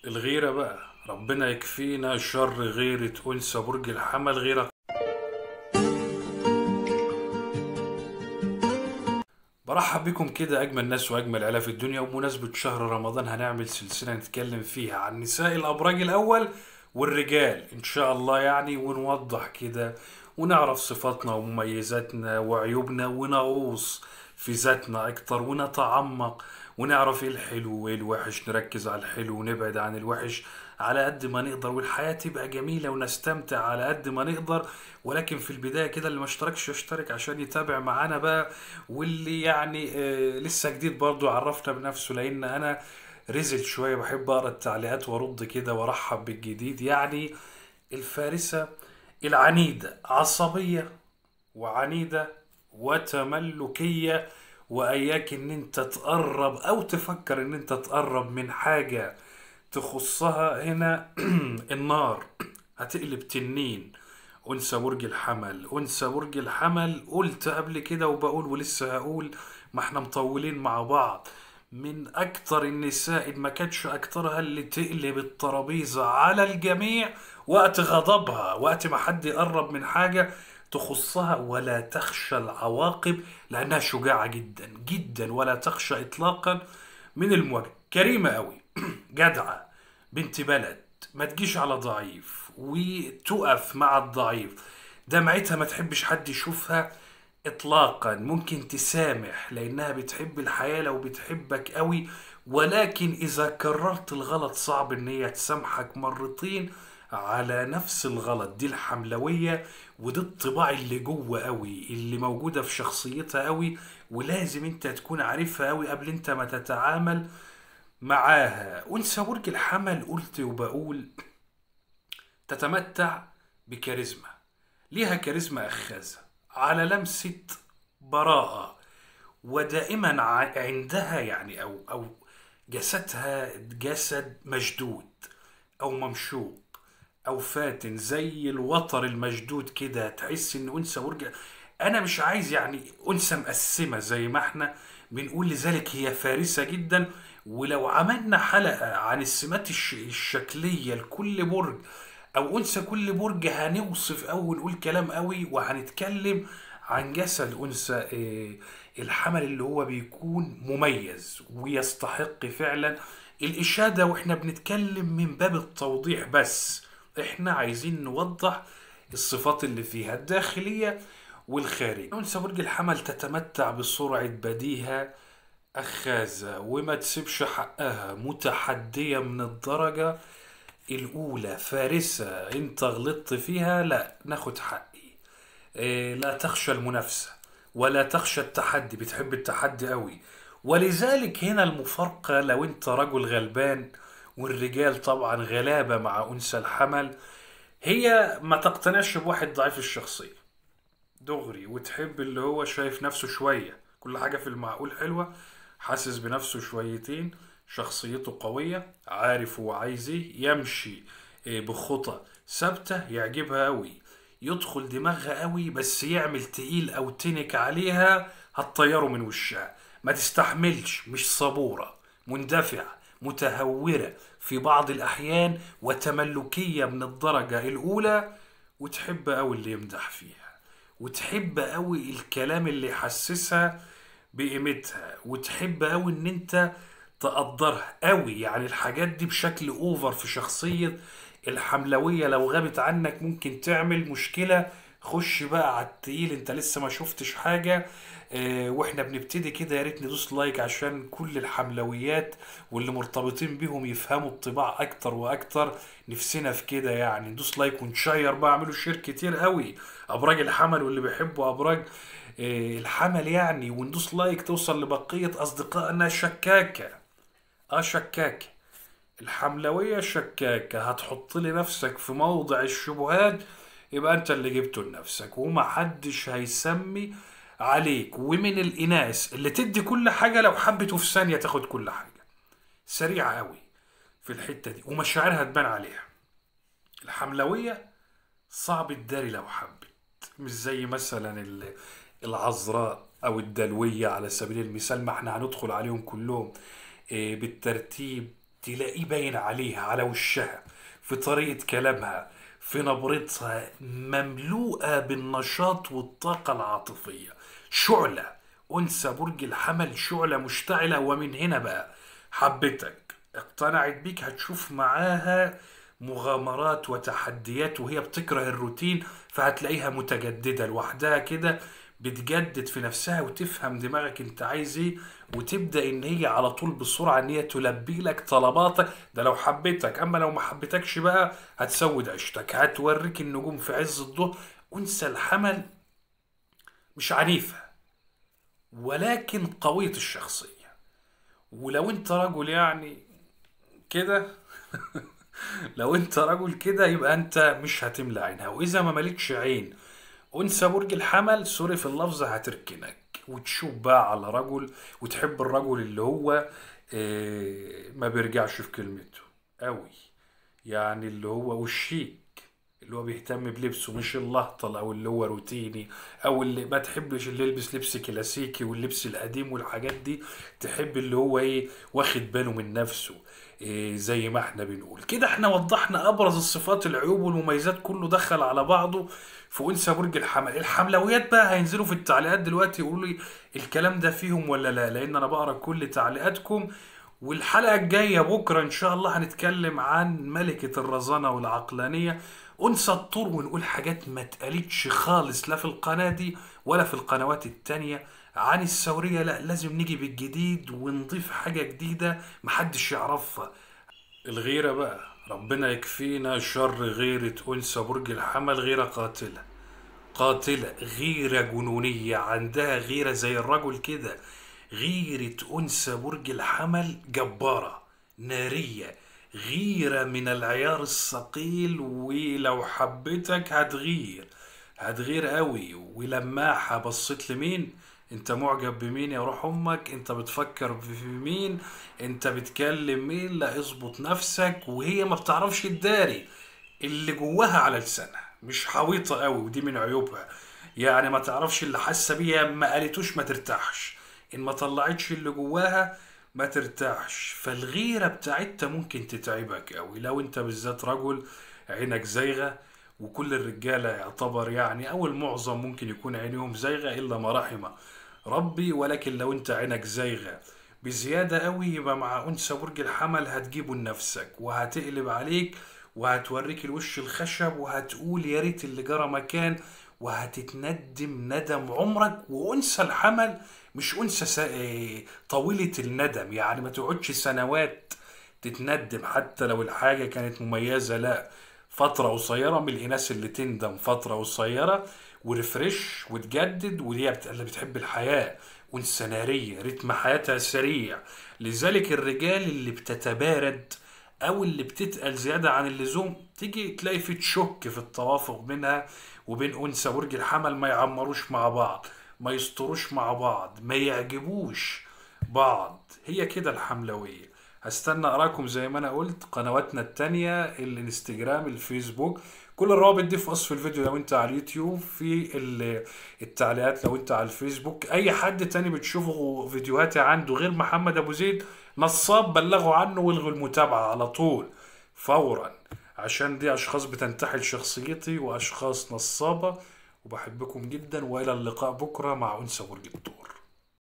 الغيرة بقى ربنا يكفينا شر غيرة أنثى برج الحمل غيرة برحب بكم كده أجمل ناس وأجمل عيلة في الدنيا وبمناسبة شهر رمضان هنعمل سلسلة نتكلم فيها عن نساء الأبراج الأول والرجال إن شاء الله يعني ونوضح كده ونعرف صفاتنا ومميزاتنا وعيوبنا ونغوص في ذاتنا أكتر ونتعمق ونعرف إيه الحلو وإيه الوحش نركز على الحلو ونبعد عن الوحش على قد ما نقدر والحياة تبقى جميلة ونستمتع على قد ما نقدر ولكن في البداية كده اللي ما اشتركش يشترك عشان يتابع معانا بقى واللي يعني آه لسه جديد برضو عرفنا بنفسه لأن أنا رزل شوية بحب أقرأ التعليقات وأرد كده وأرحب بالجديد يعني الفارسة العنيدة عصبية وعنيدة وتملكية وإياك إن أنت تقرب أو تفكر إن أنت تقرب من حاجة تخصها هنا النار هتقلب تنين أنثى برج الحمل أنثى برج الحمل قلت قبل كده وبقول ولسه هقول ما احنا مطولين مع بعض من أكتر النساء إن ما كانتش أكترها اللي تقلب الترابيزة على الجميع وقت غضبها وقت ما حد يقرب من حاجة تخصها ولا تخشى العواقب لأنها شجاعة جدا جدا ولا تخشى إطلاقا من المواجهة كريمة قوي جدعة بنت بلد ما تجيش على ضعيف وتقف مع الضعيف دمعتها ما تحبش حد يشوفها اطلاقا ممكن تسامح لانها بتحب الحياة لو بتحبك قوي ولكن اذا كررت الغلط صعب ان هي تسامحك مرتين على نفس الغلط دي الحملوية ودي الطباع اللي جوه قوي اللي موجودة في شخصيتها قوي ولازم انت تكون عارفها قوي قبل انت ما تتعامل معاها وانثى برج الحمل قلت وبقول تتمتع بكاريزما ليها كاريزما أخاذة على لمسة براءة ودائما عندها يعني أو أو جسدها جسد مشدود أو ممشوق أو فاتن زي الوتر المشدود كده تحس إن أنثى برج أنا مش عايز يعني أنثى مقسمة زي ما إحنا بنقول لذلك هي فارسة جدا ولو عملنا حلقة عن السمات الشكلية لكل برج او انثى كل برج هنوصف او ونقول كلام قوي وهنتكلم عن جسد انثى الحمل اللي هو بيكون مميز ويستحق فعلا الاشاده واحنا بنتكلم من باب التوضيح بس احنا عايزين نوضح الصفات اللي فيها الداخليه والخارج انثى برج الحمل تتمتع بسرعه بديهه اخاذه وما تسيبش حقها متحديه من الدرجه الأولى فارسة أنت غلطت فيها لا ناخد حقي إيه لا تخشى المنافسة ولا تخشى التحدي بتحب التحدي قوي ولذلك هنا المفارقة لو أنت رجل غلبان والرجال طبعا غلابة مع أنثى الحمل هي ما تقتنعش بواحد ضعيف الشخصية دغري وتحب اللي هو شايف نفسه شوية كل حاجة في المعقول حلوة حاسس بنفسه شويتين شخصيته قوية عارف هو عايز ايه يمشي بخطى ثابتة يعجبها قوي يدخل دماغها قوي بس يعمل تقيل او تنك عليها هتطيره من وشها ما تستحملش مش صبورة مندفعة متهورة في بعض الأحيان وتملكية من الدرجة الأولى وتحب قوي اللي يمدح فيها وتحب قوي الكلام اللي يحسسها بقيمتها وتحب قوي ان انت تقدرها قوي يعني الحاجات دي بشكل اوفر في شخصية الحملوية لو غابت عنك ممكن تعمل مشكلة خش بقى على التقيل انت لسه ما شفتش حاجة اه واحنا بنبتدي كده يا ريت ندوس لايك عشان كل الحملويات واللي مرتبطين بيهم يفهموا الطباع اكتر واكتر نفسنا في كده يعني ندوس لايك ونشير بقى اعملوا شير كتير قوي ابراج الحمل واللي بيحبوا ابراج اه الحمل يعني وندوس لايك توصل لبقية اصدقائنا شكاكة اه شكاكة الحملوية شكاكة هتحط لي نفسك في موضع الشبهات يبقى انت اللي جبته لنفسك ومحدش هيسمي عليك ومن الإناث اللي تدي كل حاجة لو حبت وفي ثانية تاخد كل حاجة سريعة قوي في الحتة دي ومشاعرها تبان عليها الحملوية صعب الداري لو حبت مش زي مثلا العذراء أو الدلوية على سبيل المثال ما احنا هندخل عليهم كلهم بالترتيب تلاقيه باين عليها على وشها في طريقة كلامها في نبرتها مملوءة بالنشاط والطاقة العاطفية شعلة أنثى برج الحمل شعلة مشتعلة ومن هنا بقى حبتك اقتنعت بيك هتشوف معاها مغامرات وتحديات وهي بتكره الروتين فهتلاقيها متجددة لوحدها كده بتجدد في نفسها وتفهم دماغك انت عايز ايه وتبدا ان هي على طول بسرعه ان هي تلبي لك طلباتك ده لو حبيتك اما لو ما حبيتكش بقى هتسود عيشتك هتوريك النجوم في عز الظهر انثى الحمل مش عنيفه ولكن قويه الشخصيه ولو انت رجل يعني كده لو انت رجل كده يبقى انت مش هتملى عينها واذا ما ملكش عين انثى برج الحمل سوري في اللفظ هتركنك وتشوف بقى على رجل وتحب الرجل اللي هو آه، ما بيرجعش في كلمته قوي يعني اللي هو والشيك اللي هو بيهتم بلبسه مش اللهطل او اللي هو روتيني او اللي ما تحبش اللي يلبس لبس كلاسيكي واللبس القديم والحاجات دي تحب اللي هو ايه واخد باله من نفسه إيه زي ما احنا بنقول كده احنا وضحنا ابرز الصفات العيوب والمميزات كله دخل على بعضه في انثى برج الحمل الحملويات بقى هينزلوا في التعليقات دلوقتي يقولوا لي الكلام ده فيهم ولا لا لان انا بقرا كل تعليقاتكم والحلقة الجاية بكرة إن شاء الله هنتكلم عن ملكة الرزانة والعقلانية أنثى الطور ونقول حاجات ما اتقالتش خالص لا في القناة دي ولا في القنوات التانية عن الثورية لا لازم نيجي بالجديد ونضيف حاجة جديدة محدش يعرفها الغيرة بقى ربنا يكفينا شر غيرة أنثى برج الحمل غيرة قاتلة قاتلة غيرة جنونية عندها غيرة زي الرجل كده غيرة أنثى برج الحمل جبارة نارية غيرة من العيار الثقيل ولو حبيتك هتغير هتغير قوي ولماحة بصيت لمين انت معجب بمين يا روح امك انت بتفكر في مين انت بتكلم مين لا اظبط نفسك وهي ما بتعرفش تداري اللي جواها على لسانها مش حويطة قوي ودي من عيوبها يعني ما تعرفش اللي حاسة بيها ما قالتوش ما ترتاحش ان ما طلعتش اللي جواها ما ترتاحش فالغيرة بتاعتها ممكن تتعبك قوي لو انت بالذات رجل عينك زايغة وكل الرجالة يعتبر يعني او المعظم ممكن يكون عينيهم زايغة الا ما رحم ربي ولكن لو انت عينك زايغة بزيادة قوي يبقى مع انثى برج الحمل هتجيبه لنفسك وهتقلب عليك وهتوريك الوش الخشب وهتقول يا ريت اللي جرى مكان وهتتندم ندم عمرك وانثى الحمل مش انثى سا... إيه، طويلة الندم يعني ما تقعدش سنوات تتندم حتى لو الحاجة كانت مميزة لا فترة قصيرة من الإناث اللي تندم فترة قصيرة وريفرش وتجدد ودي بت- اللي بتحب الحياة وانثى نارية رتم حياتها سريع لذلك الرجال اللي بتتبارد او اللي بتتقل زياده عن اللزوم تيجي تلاقي في تشك في التوافق بينها وبين انثى برج الحمل ما يعمروش مع بعض ما يستروش مع بعض ما يعجبوش بعض هي كده الحملويه هستنى اراكم زي ما انا قلت قنواتنا التانية الانستجرام الفيسبوك كل الروابط دي في وصف الفيديو لو انت على اليوتيوب في ال- التعليقات لو انت على الفيسبوك اي حد تاني بتشوفه فيديوهاتي عنده غير محمد ابو زيد نصاب بلغوا عنه والغوا المتابعة على طول فورا عشان دي اشخاص بتنتحل شخصيتي واشخاص نصابة وبحبكم جدا والى اللقاء بكرة مع انثى برج الثور